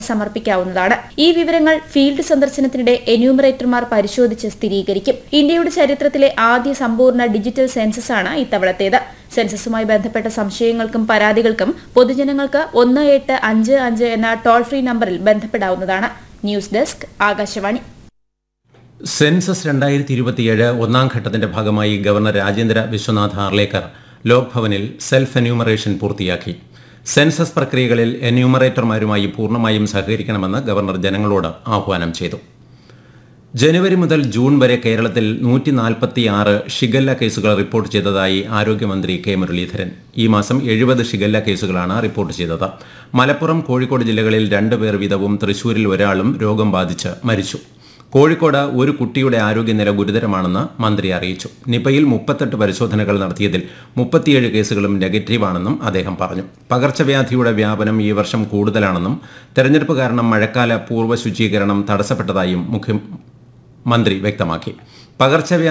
സമർപ്പിക്കാവുന്നതാണ് ഈ വിവരങ്ങൾ ഫീൽഡ് സന്ദർശനത്തിനിടെ എന്യൂമറേറ്റർമാർ പരിശോധിച്ച് സ്ഥിരീകരിക്കും ഇന്ത്യയുടെ ചരിത്രത്തിലെ ആദ്യ സമ്പൂർണ്ണ ഡിജിറ്റൽ സെൻസസ് ആണ് ഇത്തവണത്തേത് സെൻസസുമായി ബന്ധപ്പെട്ട സംശയങ്ങൾക്കും പരാതികൾക്കും പൊതുജനങ്ങൾക്ക് ഒന്ന് എട്ട് അഞ്ച് അഞ്ച് എന്ന ടോൾ ഫ്രീ നമ്പറിൽ ബന്ധപ്പെടാവുന്നതാണ് ന്യൂസ് ഡെസ്ക് ആകാശവാണി സെൻസസ് രണ്ടായിരത്തി ഇരുപത്തിയേഴ് ഒന്നാം ഘട്ടത്തിന്റെ ഭാഗമായി ഗവർണർ രാജേന്ദ്ര വിശ്വനാഥ് ഹാർലേക്കർ ലോക് ഭവനിൽ സെൽഫ് എന്യൂമറേഷൻ പൂർത്തിയാക്കി സെൻസസ് പ്രക്രിയകളിൽ എന്യൂമറേറ്റർമാരുമായി പൂർണ്ണമായും സഹകരിക്കണമെന്ന് ഗവർണർ ജനങ്ങളോട് ആഹ്വാനം ചെയ്തു ജനുവരി മുതൽ ജൂൺ വരെ കേരളത്തിൽ നൂറ്റി നാൽപ്പത്തി ആറ് ഷിഗല്ല കേസുകൾ റിപ്പോർട്ട് ചെയ്തതായി ആരോഗ്യമന്ത്രി കെ മുരളീധരൻ ഈ മാസം എഴുപത് ഷിഗല്ല കേസുകളാണ് റിപ്പോർട്ട് ചെയ്തത് മലപ്പുറം കോഴിക്കോട് ജില്ലകളിൽ രണ്ട് പേർ വീതവും തൃശൂരിൽ ഒരാളും രോഗം ബാധിച്ച് മരിച്ചു കോഴിക്കോട് ഒരു കുട്ടിയുടെ ആരോഗ്യനില ഗുരുതരമാണെന്ന് മന്ത്രി അറിയിച്ചു നിപയിൽ മുപ്പത്തെട്ട് പരിശോധനകൾ നടത്തിയതിൽ മുപ്പത്തിയേഴ് കേസുകളും നെഗറ്റീവാണെന്നും അദ്ദേഹം പറഞ്ഞു പകർച്ചവ്യാധിയുടെ വ്യാപനം ഈ വർഷം കൂടുതലാണെന്നും തെരഞ്ഞെടുപ്പ് കാരണം മഴക്കാല പൂർവ്വ ശുചീകരണം തടസ്സപ്പെട്ടതായും മുഖ്യമന്ത്രി വ്യക്തമാക്കി പകർച്ചവ്യാധി